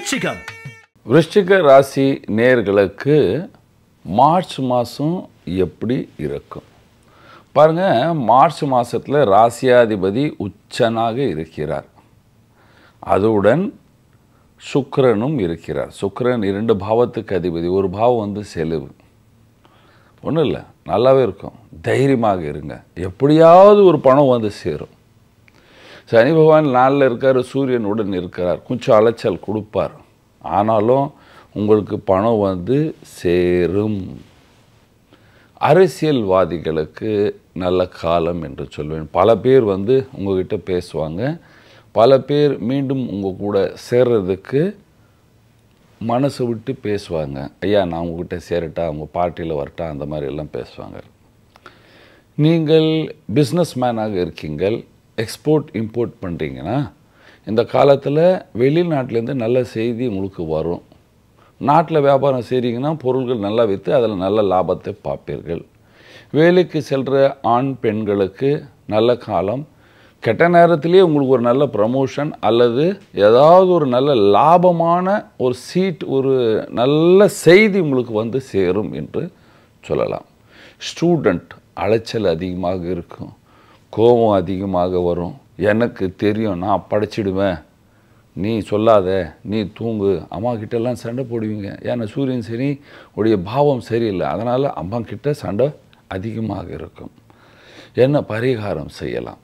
விருச்சிகம் விருச்சிக ராசி நேர்களுக்கு மார்ச் மாதம் எப்படி இருக்கும் பாருங்க மார்ச் மாதத்தில் ராசியாதிபதி உச்சனாக இருக்கிறார் அதுடன் சுக்கிரனும் இருக்கிறார் சுக்கிரன் இரண்டு பாவத்துக்கு அதிபதி ஒரு பாவம் வந்து செலவு ஒன்றும் இல்லை நல்லாவே இருக்கும் தைரியமாக இருங்க எப்படியாவது ஒரு பணம் வந்து சேரும் சனி பகவான் நாளில் இருக்கார் சூரியனுடன் இருக்கிறார் கொஞ்சம் அலைச்சல் கொடுப்பார் ஆனாலும் உங்களுக்கு பணம் வந்து சேரும் அரசியல்வாதிகளுக்கு நல்ல காலம் என்று சொல்வேன் பல பேர் வந்து உங்ககிட்ட பேசுவாங்க பல பேர் மீண்டும் உங்கள் கூட சேர்றதுக்கு மனசு விட்டு பேசுவாங்க ஐயா நான் உங்ககிட்ட சேரட்டா உங்கள் பார்ட்டியில் வரட்டா அந்த மாதிரி எல்லாம் பேசுவாங்க நீங்கள் பிஸ்னஸ் மேனாக இருக்கீங்கள் எக்ஸ்போர்ட் இம்போர்ட் பண்ணுறீங்கன்னா இந்த காலத்தில் வெளிநாட்டிலேருந்து நல்ல செய்தி உங்களுக்கு வரும் நாட்டில் வியாபாரம் செய்கிறீங்கன்னா பொருள்கள் நல்லா விற்று அதில் நல்ல லாபத்தை பார்ப்பீர்கள் வேலைக்கு செல்கிற ஆண் பெண்களுக்கு நல்ல காலம் கெட்ட நேரத்திலேயே உங்களுக்கு ஒரு நல்ல ப்ரமோஷன் அல்லது ஏதாவது ஒரு நல்ல லாபமான ஒரு சீட் ஒரு நல்ல செய்தி உங்களுக்கு வந்து சேரும் என்று சொல்லலாம் ஸ்டூடெண்ட் அலைச்சல் அதிகமாக இருக்கும் கோபம் அதிகமாக வரும் எனக்கு தெரியும் நான் படைச்சிடுவேன் நீ சொல்லாத நீ தூங்கு அம்மா கிட்டலாம் சண்டை போடுவீங்க ஏன்னா சூரியன் சரி உடைய பாவம் சரியில்லை அதனால் அம்மா கிட்ட சண்டை அதிகமாக இருக்கும் என்ன பரிகாரம் செய்யலாம்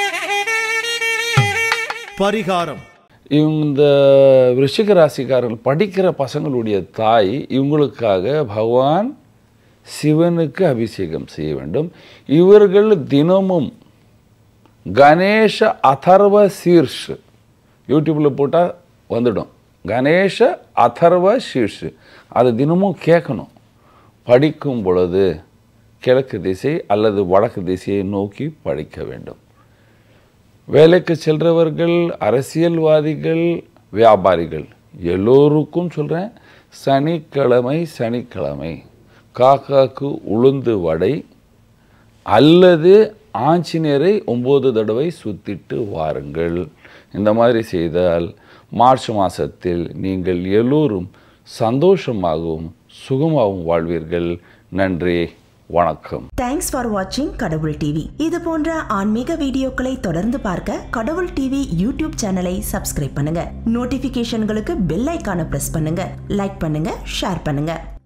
பரிகாரம் இந்த விருச்சிக ராசிக்காரர்கள் படிக்கிற பசங்களுடைய தாய் இவங்களுக்காக பகவான் சிவனுக்கு அபிஷேகம் செய்ய வேண்டும் இவர்கள் தினமும் கணேச அதர்வ சீர்ஷ் யூடியூப்பில் போட்டால் வந்துடும் கணேச அதர்வ சீர்ஷ் அதை தினமும் கேட்கணும் படிக்கும் பொழுது கிழக்கு திசை அல்லது வடக்கு திசையை நோக்கி படிக்க வேண்டும் வேலைக்கு செல்றவர்கள் அரசியல்வாதிகள் வியாபாரிகள் எல்லோருக்கும் சொல்கிறேன் சனிக்கிழமை சனிக்கிழமை காக்காக்கு உளுந்து வடை அல்லது ஆஞ்சநேயரை ஒம்பது தடவை சுத்திட்டு வாருங்கள் இந்த மாதிரி செய்தால் மார்ச் மாதத்தில் நீங்கள் எல்லோரும் சந்தோஷமாகவும் சுகமாகவும் வாழ்வீர்கள் நன்றி வணக்கம் தேங்க்ஸ் ஃபார் வாட்சிங் கடவுள் டிவி இது போன்ற ஆன்மீக வீடியோக்களை தொடர்ந்து பார்க்க கடவுள் டிவி யூடியூப் சேனலை சப்ஸ்கிரைப் பண்ணுங்க நோட்டிபிகேஷன்களுக்கு பெல் ஐக்கான பிரஸ் பண்ணுங்க லைக் பண்ணுங்க ஷேர் பண்ணுங்க